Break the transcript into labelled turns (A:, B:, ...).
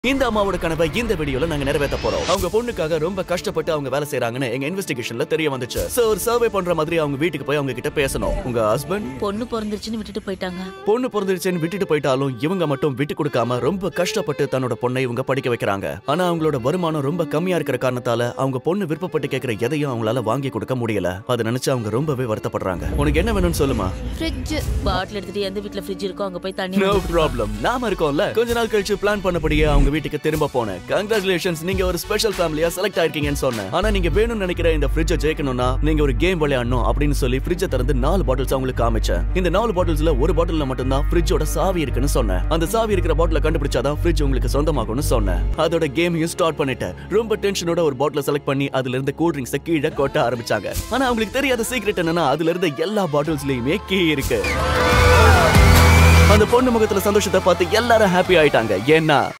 A: இந்த அம்மாவோட கனவை இந்த வீடியோல நாங்க நிறைவேற்ற போறோம் அவங்க பொண்ணுக்காக ரொம்ப கஷ்டப்பட்டு அவங்க வேலை செய்றாங்கன்னு எங்க இன்வெஸ்டிகேஷன்ல தெரிய வந்துச்சு சோ ஒரு சர்வே பண்ற மாதிரி அவங்க வீட்டுக்கு போய் அவங்க கிட்ட பேசணும் உங்க ஹஸ்பண்ட்
B: பொண்ணு பிறந்துருச்சுன்னு விட்டுட்டு போயிட்டாங்க
A: பொண்ணு பிறந்துருச்சுன்னு விட்டுட்டு போயிட்டாலும் இவங்க மட்டும் விட்டு கொடுக்காம ரொம்ப கஷ்டப்பட்டு தன்னோட பொண்ணை இவங்க படிக்க வைக்கிறாங்க ஆனா அவங்களோட வருமானம் ரொம்ப கம்மியா இருக்கிற காரணத்தால அவங்க பொண்ணு விருப்பப்பட்டு கேட்கிற எதையும் அவங்களால வாங்கி கொடுக்க முடியல அதை நினைச்சு அவங்க ரொம்பவே வருத்தப்படுறாங்க உனக்கு என்ன வேணும்னு சொல்லுமா
B: ஃப்ரிட்ஜ் பாட்டில் எடுத்துட்டு எந்த வீட்ல ஃப்ரிட்ஜ் இருக்கோ அங்க போய் தண்ணி
A: நோ
B: வாங்கிட்டு வா.
A: ப்ராப்ளம் நாம இருக்கோம்ல கொஞ்ச நாள் கழிச்சு பிளான் பண்ணபடியே அவங்க வீட்டுக்கு திரும்ப போனேன் கங்க்ராச்சுலேஷன்ஸ் நீங்க ஒரு ஸ்பெஷல் ஃபேமிலியா செலக்ட் ஆயிருக்கீங்கன்னு சொன்னேன் ஆனா நீங்க வேணும்னு நினைக்கிற இந்த ஃப்ரிட்ஜை ஜெயிக்கணும்னா நீங்க ஒரு கேம் விளையாடணும் அப்படின்னு சொல்லி ஃப்ரிட்ஜை திறந்து நாலு பாட்டில்ஸ் அவங்களுக்கு காமிச்சேன் இந்த நாலு பாட்டில்ஸ்ல ஒரு பாட்டில்ல மட்டும்தான் ஃப்ரிட்ஜோட சாவி இருக்குன்னு சொன்னேன் அந்த சாவி இருக்கிற பாட்டில கண்டுபிடிச்சாதான் ஃப்ரிட்ஜ் உங்களுக்கு சொந்தமாகும்னு சொன்னேன் அதோட கேமையும் ஸ்டார்ட் பண்ணிட்டேன் ரொம்ப டென்ஷனோட ஒரு பாட்டில செலக்ட் பண்ணி அதுல இருந்து கூல் ட்ரிங்க்ஸ் கீழே கொட்ட ஆரம்பிச்சாங்க ஆனா அவங்களுக்கு தெரியாத சீக்ரெட் என்னன்னா அதுல இருந்த எல்லா பாட்டில்ஸ்லயுமே கீ இருக்கு அந்த பொண்ணு முகத்துல சந்தோஷத்தை பார்த்து எல்லாரும் ஹாப்பி ஆயிட்டாங்க ஏன்னா